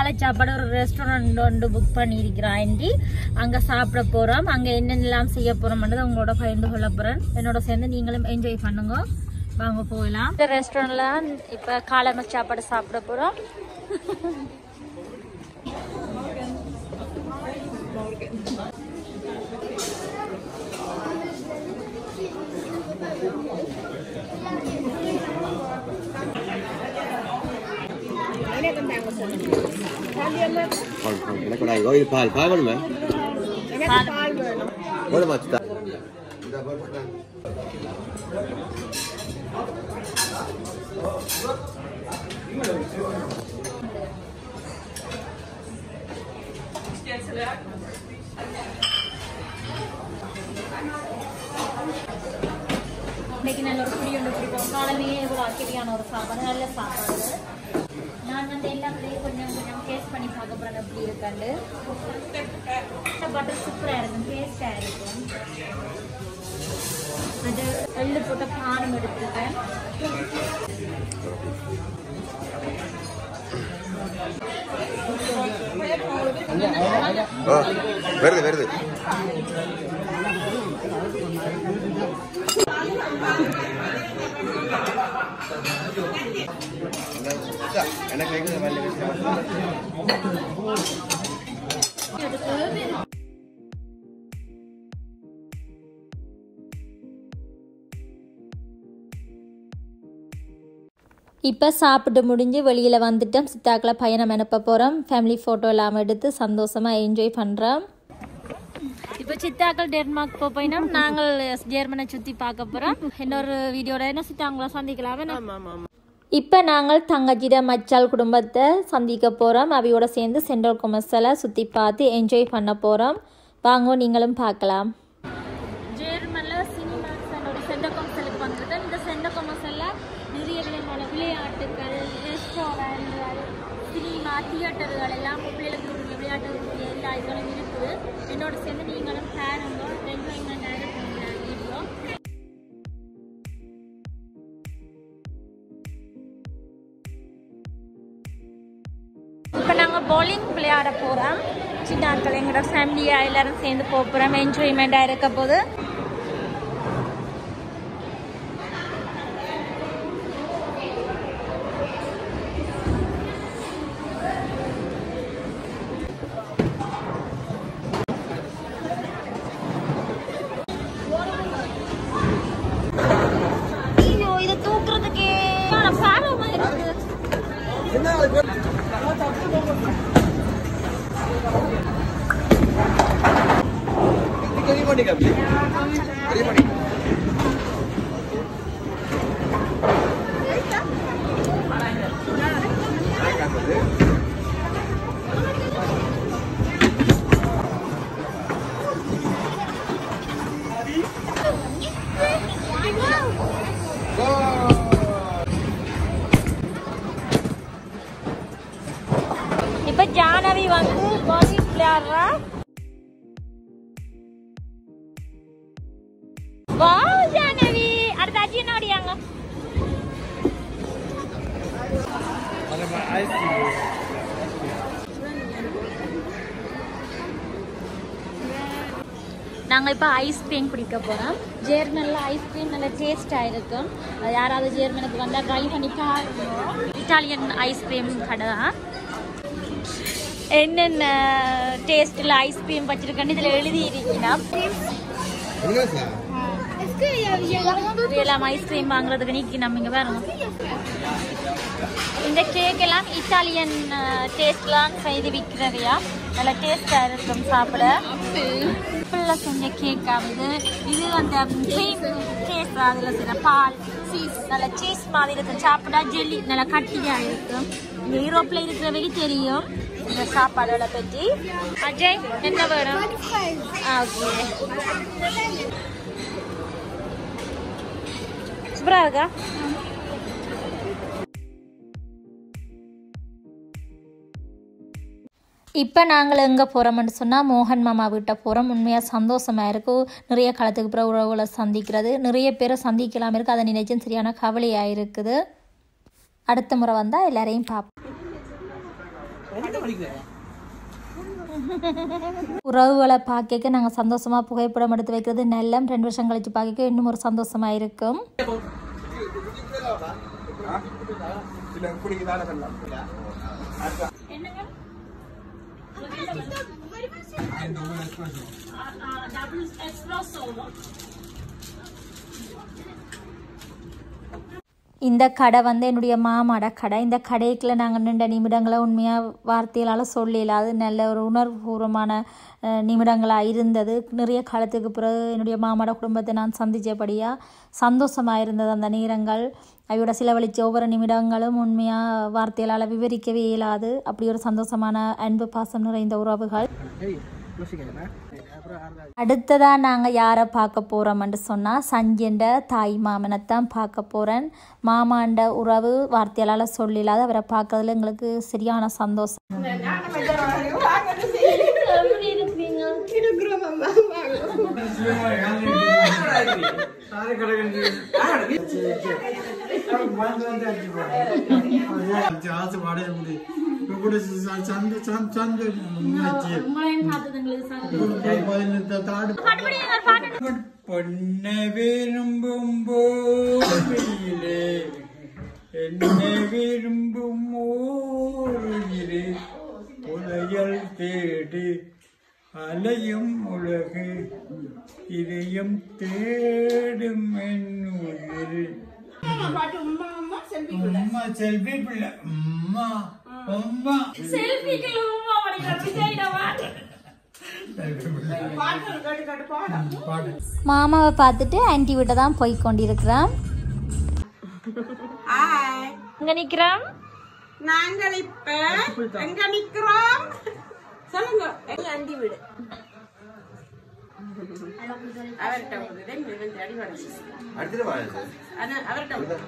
காலை சாப்பாடு ஒரு ரெஸ்டாரண்ட் ஒன்று புக் பண்ணியிருக்கிறேன் ஆண்டி அங்க சாப்பிட போறோம் அங்க என்னென்னலாம் செய்ய போறோம்ன்றதை உங்களோட பகிர்ந்து கொள்ள போறேன் என்னோட சேர்ந்து நீங்களும் என்ஜாய் பண்ணுங்க வாங்க போகலாம் இந்த ரெஸ்டாரண்ட்ல இப்ப காலை சாப்பாடு சாப்பிட போறோம் பால் பால் எனக்கு கூட கோயில் பால் பால் வேணுமே போதுமா சித்தா இன்னைக்கு நல்ல ஒரு புளி ஒன்று பிடிக்கும் காலமே ஒரு அக்கிரியான ஒரு சாப்பாடு நல்ல சாப்பாடு நான் வந்து எல்லாத்துலேயும் கொஞ்சம் கொஞ்சம் டேஸ்ட் பண்ணி பார்க்க போகிறேன் எப்படி இருக்காண்டு பட்டர் சூப்பராக இருக்கும் டேஸ்டாக இருக்கும் அது எள்ளு போட்ட பானம் எடுத்துருக்கேன் ஓ வருது வருது எனக்கு இப்போ சாப்பிட்டு முடிஞ்சு வெளியில் வந்துட்டோம் சித்தாக்கில் பயணம் அனுப்ப போகிறோம் ஃபேமிலி ஃபோட்டோ எல்லாம் எடுத்து சந்தோஷமாக என்ஜாய் பண்ணுறோம் இப்போ சித்தாக்கள் டென்மார்க் போக போயினோம் நாங்கள் ஜெர்மனை சுற்றி பார்க்க போகிறோம் இன்னொரு வீடியோட என்ன சித்தாங்களை சந்திக்கலாமே இப்போ நாங்கள் தங்கச்சிட மச்சால் குடும்பத்தை சந்திக்க போகிறோம் அவையோட சேர்ந்து சென்ட்ரல் கொமர்ஸில் சுற்றி பார்த்து என்ஜாய் பண்ண போகிறோம் வாங்க நீங்களும் பார்க்கலாம் ஜெர்மனில் சினிமாஸ் ஒரு சென்டர் கொமர்சலுக்கு வந்திருக்கேன் இந்த சென்டர் கொமர்சலில் நிறைய விதமான விளையாட்டுகள் ரெஸ்டாரண்ட் சினிமா தியேட்டர்கள் எல்லாம் பிள்ளைகளுக்கு உள்ள விளையாட்டு எல்லா இதுகளும் இருக்குது என்னோட சேர்ந்து நீங்களும் பாருங்க என்ஜாய்மெண்ட் இருக்கும் வீடியோ இப்போ நாங்கள் bowling விளையாட போகிறோம் சின்னாக்கள் எங்களோட ஃபேமிலியாக எல்லாரும் சேர்ந்து போக போகிறோம் என்ஜாய்மெண்ட்டாக இருக்க போது ஐயோ இதை தூக்குறதுக்கே பாரமா இருக்கு இப்ப ஜானவி வந்து bowling விளையாடுறா வா ஜானவி அடுத்த அஜி என்ன ஓடியாங்க நாங்கள் இப்போ ஐஸ்கிரீம் குடிக்க போகிறோம் ஜெர்மனில் ஐஸ்கிரீம் நல்ல டேஸ்டாக இருக்கும் அது யாராவது ஜெர்மனுக்கு வந்தால் ட்ரை பண்ணி பாருங்க இட்டாலியன் ஐஸ்கிரீம் கடை தான் என்னென்ன டேஸ்ட்டில் ஐஸ்கிரீம் வச்சிருக்கேன்னு இதில் எழுதி இருக்கீங்கன்னா எல்லாம் ஐஸ்கிரீம் வாங்குறதுக்கு நீக்கி நம்ம இங்கே பாருங்க இந்த கேக் எல்லாம் இத்தாலியன் டேஸ்ட்லாம் செய்து விற்கிறதையா நல்ல டேஸ்டாக இருக்கும் சாப்பிட சிம்பிளாக செஞ்ச கேக் ஆகுது இது அந்த க்ரீம் டேஸ்ட் அதில் சில பால் சீஸ் நல்ல சீஸ் மாதிரி இருக்கும் சாப்பிட்டா ஜெல்லி நல்லா கட்டியாக இருக்கும் இந்த யூரோப்பில் இருக்கிறவங்க தெரியும் இந்த சாப்பாடோட பற்றி அஜய் என்ன வேணும் ஓகே சூப்பராக இருக்கா இப்போ நாங்கள் எங்கே போகிறோம்னு சொன்னால் மோகன் மாமா வீட்டை போகிறோம் உண்மையாக சந்தோஷமாக இருக்கும் நிறைய காலத்துக்கு பிறகு உறவுகளை சந்திக்கிறது நிறைய பேரை சந்திக்கலாம் இருக்குது அதை நினைச்சும் சரியான கவலையாக இருக்குது அடுத்த முறை வந்தால் எல்லாரையும் பார்ப்போம் உறவுகளை பார்க்க நாங்கள் சந்தோஷமாக புகைப்படம் எடுத்து வைக்கிறது நல்ல ரெண்டு வருஷம் கழிச்சு பார்க்க இன்னும் ஒரு சந்தோஷமாக இருக்கும் இந்த கடை வந்து என்னுடைய மாமாட கடை இந்த கடைக்குள்ள நாங்கள் நின்ற நிமிடங்களை உண்மையாக வார்த்தைகளால் சொல்லல அது நல்ல ஒரு உணர்வுபூர்வமான அஹ், நிமிடங்களாக இருந்தது நிறைய காலத்துக்கு பிறகு என்னுடைய மாமாட குடும்பத்தை நான் சந்தித்தபடியாக சந்தோஷமாக இருந்தது அந்த நேரங்கள் அவையோட செலவழிச்ச ஒவ்வொரு நிமிடங்களும் உண்மையாக வார்த்தைகளால் விவரிக்கவே இயலாது அப்படி ஒரு சந்தோஷமான அன்பு பாசம் நிறைந்த உறவுகள் அடுத்ததாக நாங்கள் யாரை பார்க்க போகிறோம்னு சொன்னால் சஞ்சயண்ட தாய் மாமனைத்தான் பார்க்க போகிறேன் மாமாண்ட உறவு வார்த்தையால் சொல்லலாத அவரை பார்க்கறதுல எங்களுக்கு சரியான சந்தோஷம் ஆசை பாடைய முடியும் இப்ப கூட சந்த சந்த சந்த உண்மைச்சு பதினெட்டு தாடு பொன்னை விரும்பும் போதிலே என்னை விரும்பும் ஓரிலே புலையல் தேடி அலையும் உலகு இதயம் தேடும் என் உயிர் அம்மா செல்வி பிள்ளை அம்மா அம்மா பாடு மாமாவை பார்த்துட்டு ஆன்டி வீட்டை தான் போய் கொண்டிருக்கிறோம் ஹாய் இங்கே நிற்கிறோம் நாங்கள் இப்ப எங்க நிக்கிறோம் சொல்லுங்க எங்க அண்டி வீடு அவர்கிட்ட போகுது ரெண்டு அடி வளர்ச்சி அடுத்தது வாங்க சார் ஆனா அவர்கிட்ட போகுது.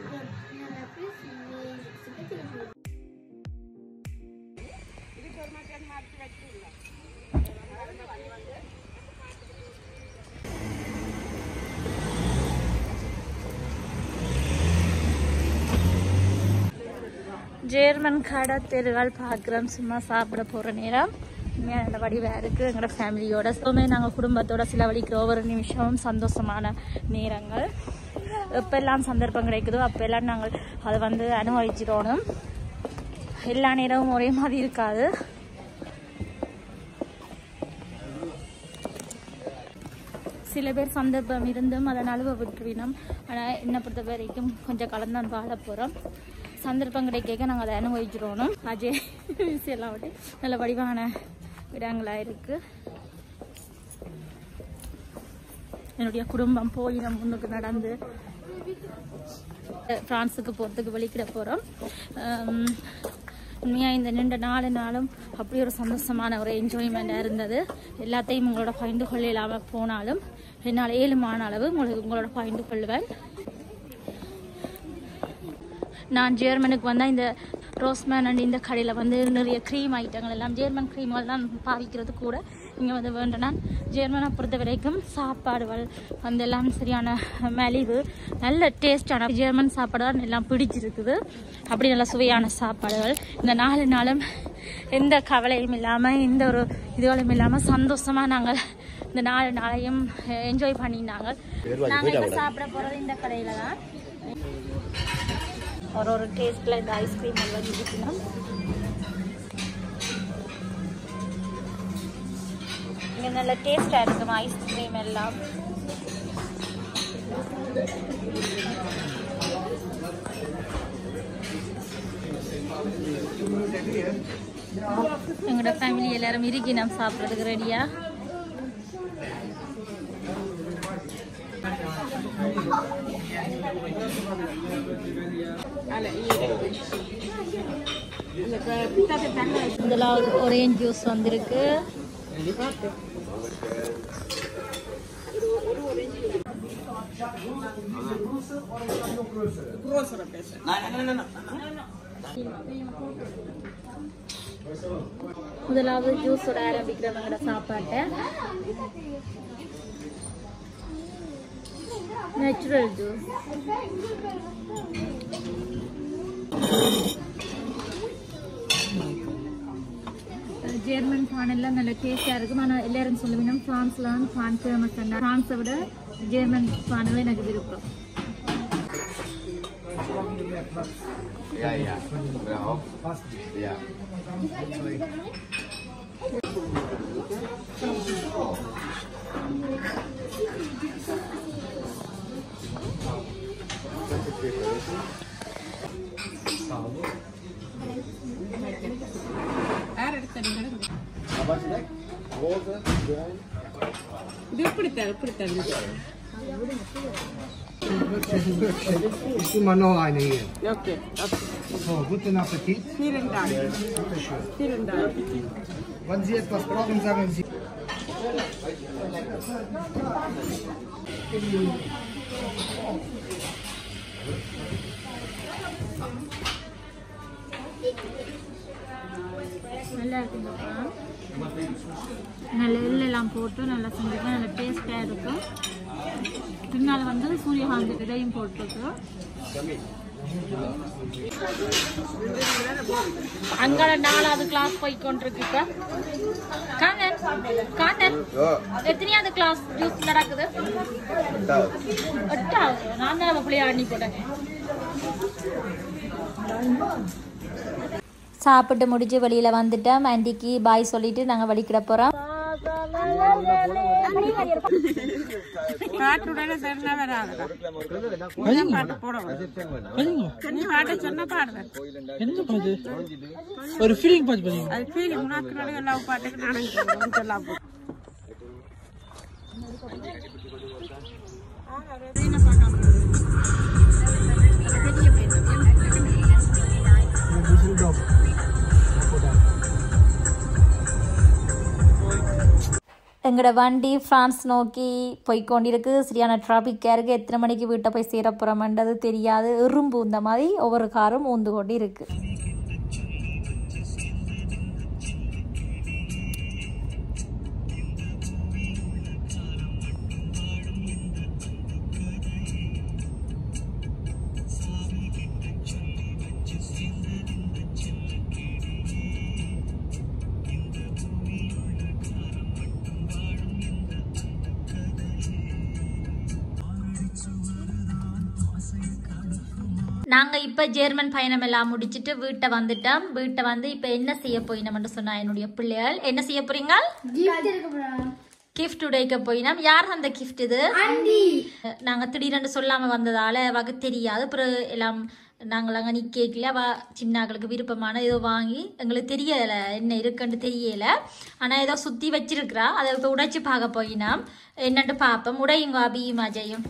ஜேர்மன் கடை தெருவால் பார்க்குறோம் சும்மா சாப்பிட போகிற நேரம் உண்மையாக நல்ல வடிவாக இருக்குது எங்களோட ஃபேமிலியோட எப்பவுமே நாங்கள் குடும்பத்தோட செலவழிக்கிற ஒவ்வொரு நிமிஷமும் சந்தோஷமான நேரங்கள் எப்பெல்லாம் சந்தர்ப்பம் கிடைக்குதோ அப்பெல்லாம் நாங்கள் அதை வந்து அனுபவிச்சிடணும் எல்லா நேரமும் ஒரே மாதிரி இருக்காது சில பேர் சந்தர்ப்பம் இருந்தும் அதை நழுவ விட்டுவினோம் ஆனால் என்னை பொறுத்த வரைக்கும் கொஞ்சம் கலந்தான் வாழ போகிறோம் சந்தர்ப்பம் கிடைக்க நாங்கள் அதை அனுபவிச்சிடணும் அஜய் விஷயம்லாம் விட்டு நல்ல வடிவான இடங்களாக இருக்குது என்னுடைய குடும்பம் போய் நம்ம முன்னுக்கு நடந்து ஃப்ரான்ஸுக்கு போகிறதுக்கு வெளிக்கிட போகிறோம் உண்மையாக இந்த நீண்ட நாலு நாளும் அப்படி ஒரு சந்தோஷமான ஒரு என்ஜாய்மெண்ட்டாக இருந்தது எல்லாத்தையும் உங்களோட பகிர்ந்து கொள்ள இல்லாமல் போனாலும் என்னால் ஏழுமான அளவு உங்களுக்கு உங்களோட பகிர்ந்து கொள்வேன் நான் ஜெர்மனுக்கு வந்தால் இந்த ரோஸ்மேன் அண்ட் இந்த கடையில் வந்து நிறைய க்ரீம் ஐட்டங்கள் எல்லாம் ஜெர்மன் க்ரீம்கள் தான் பாவிக்கிறது கூட இங்கே வந்து வேண்டனா ஜெர்மனை பொறுத்த வரைக்கும் சாப்பாடுகள் வந்து எல்லாம் சரியான மலிவு நல்ல டேஸ்டான ஜெர்மன் சாப்பாடு தான் எல்லாம் பிடிச்சிருக்குது அப்படி நல்ல சுவையான சாப்பாடுகள் இந்த நாலு நாளும் எந்த கவலையும் இல்லாமல் எந்த ஒரு இதுகளும் இல்லாமல் சந்தோஷமாக நாங்கள் இந்த நாலு நாளையும் என்ஜாய் பண்ணினாங்க நாங்கள் இப்போ சாப்பிட போகிறது இந்த கடையில் தான் ஒரு ஒரு டேஸ்ட்டில் இந்த ஐஸ்கிரீம் எல்லாம் இருக்கணும் இங்கே நல்ல டேஸ்டாக இருக்கும் ஐஸ்கிரீம் எல்லாம் எங்களோட ஃபேமிலி எல்லாரும் இறுக்கி நம்ம சாப்பிட்றதுக்கு ரெடியா முதலாவது ஒரேஞ்ச் ஜூஸ் வந்திருக்கு முதலாவது ஜூஸோட ஆரம்பிக்கிறவங்களோட சாப்பாட்டை நேச்சுரல் ஜூஸ் ஜெர்மன் பான் எல்லாம் நல்ல டேஸ்டாக இருக்கும் ஆனால் எல்லாரும் சொல்லுவீங்க ஃப்ரான்ஸ்லாம் பான் ஃபேமஸ் ஃப்ரான்ஸை விட ஜெர்மன் பானில் எனக்கு விருப்பம் Ja, ja. Ja, auch. Ja. யார் எடுத்தீங்க Aber schmeckt. Rose, grün. இது இப்படித்தான் இப்படித்தான் Ich tue mal noch eine hier. Okay okay So, guten Appetit. vielen Dank Bitte schön. vielen Dank Wenn Sie etwas brauchen, sagen Sie. நல்லா இருக்குங்கப்பா நல்ல எள்ளெல்லாம் போட்டு நல்லா செஞ்சுருக்கோம் நல்ல டேஸ்டாக இருக்கும் பின்னால் வந்து சூரியகாந்தி விதையும் போட்டுருக்கு அங்கே நாலாவது கிளாஸ் போய் கொண்டிருக்கு இப்போ காந்தன் காந்தன் Ja, எத்தனையாவது கிளாஸ் ஜூஸ் நடக்குது da. எட்டாவது நான் தான் பிள்ளைய ஆடி போட்டேன் சாப்பிட்டு முடிஞ்சு வெளியில வந்துட்டோம் ஆண்டிக்கு பாய் சொல்லிட்டு நாங்க வலிக்கிட போறோம் பாட்டுடனே சொன்னா வராதுடா பாட்டு போடணும் நீ பாட்ட சொன்ன பாடுவேன் என்ன பாட்டு ஒரு ஃபீலிங் பாட்டு பாருங்க அது ஃபீலிங் உனக்கு லவ் பாட்டுக்கு நானும் சொல்லலாம் எங்களோட வண்டி பிரான்ஸ் நோக்கி போய்க்கொண்டிருக்கு சரியான டிராஃபிக்காக இருக்குது எத்தனை மணிக்கு வீட்டை போய் சேர போகிறோம்ன்றது தெரியாது எறும்பு இந்த மாதிரி ஒவ்வொரு காரும் ஊந்து கொண்டு இருக்கு நாங்கள் இப்போ ஜெர்மன் பயணம் எல்லாம் முடிச்சிட்டு வீட்டை வந்துட்டோம் வீட்டை வந்து இப்போ என்ன செய்ய போயினோம்னு சொன்னா என்னுடைய பிள்ளைகள் என்ன செய்ய போறீங்க கிஃப்ட் உடைக்க போயினோம் யார் அந்த கிஃப்ட் இது நாங்க திடீரென்று சொல்லாம வந்ததால அவக்கு தெரியாது அப்புறம் எல்லாம் நாங்கள் அங்கே நிற்கல அவ சின்னாக்களுக்கு விருப்பமான ஏதோ வாங்கி எங்களுக்கு தெரியல என்ன இருக்குன்னு தெரியல ஆனால் ஏதோ சுற்றி வச்சிருக்கிறா அதை இப்போ உடைச்சு பார்க்க போயினோம் என்னன்ட்டு பார்ப்போம் உடையுங்க அபியும் அஜயும்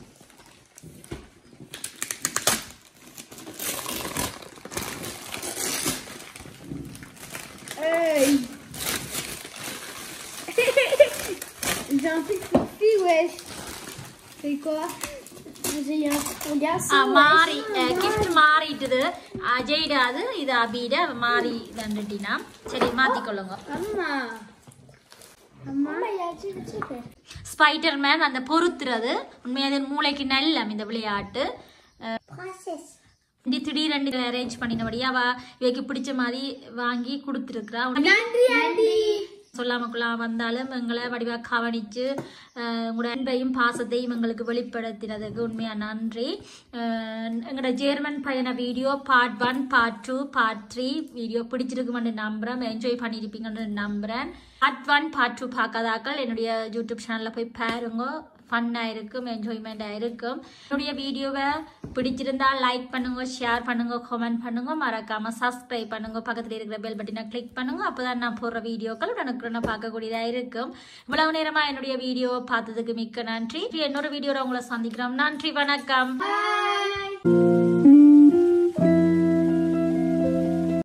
J'ai un truc pour filles, wesh. C'est quoi J'ai un pour garçon. ஆ, மாறி கிஃப்ட் மாறிட்டுது அஜய்ட அது இது அபிட மாறி வந்துட்டினா சரி மாத்திக்கொள்ளுங்க Maman. Maman, il y a un truc, truc. Spider man அந்த பொறுத்துறது உண்மையாக மூளைக்கு நல்லம் இந்த விளையாட்டு Princesse. இப்படி திடீரெண்டு அரேஞ்ச் பண்ணினபடியா அவ இவைக்கு பிடிச்ச மாதிரி வாங்கி கொடுத்துருக்குறா Nandi, Nandi. சொல்லாமக்குள்ளா வந்தாலும் எங்களை வடிவா கவனிச்சு அஹ், உங்களோட அன்பையும் பாசத்தையும் எங்களுக்கு வெளிப்படுத்தினதுக்கு உண்மையா நன்றி அஹ், எங்களோட ஜெர்மன் பயண video part one part two part three video பிடிச்சிருக்குமென்னு நம்புறேன் என்ஜாய் பண்ணியிருப்பீங்கன்னு நம்புறேன் பார்ட் ஒன் பார்ட் டூ பார்க்காதாக்கள் என்னுடைய யூடியூப் சேனலில் போய் பாருங்க ஃபன்னாக இருக்கும் என்ஜாய்மெண்ட்டாக இருக்கும் என்னுடைய வீடியோவை பிடிச்சிருந்தா லைக் பண்ணுங்க ஷேர் பண்ணுங்க கமெண்ட் பண்ணுங்க மறக்காம சப்ஸ்கிரைப் பண்ணுங்க பக்கத்தில் இருக்கிற பெல் பட்டனை கிளிக் பண்ணுங்க அப்பதான் நான் போடுற வீடியோக்கள் உடனுக்குடனே பார்க்கக்கூடியதாக இருக்கும் இவ்வளவு நேரமா என்னுடைய வீடியோவை பார்த்ததுக்கு மிக்க நன்றி இன்னொரு வீடியோவில் உங்களை சந்திக்கிறோம் நன்றி வணக்கம் Bye.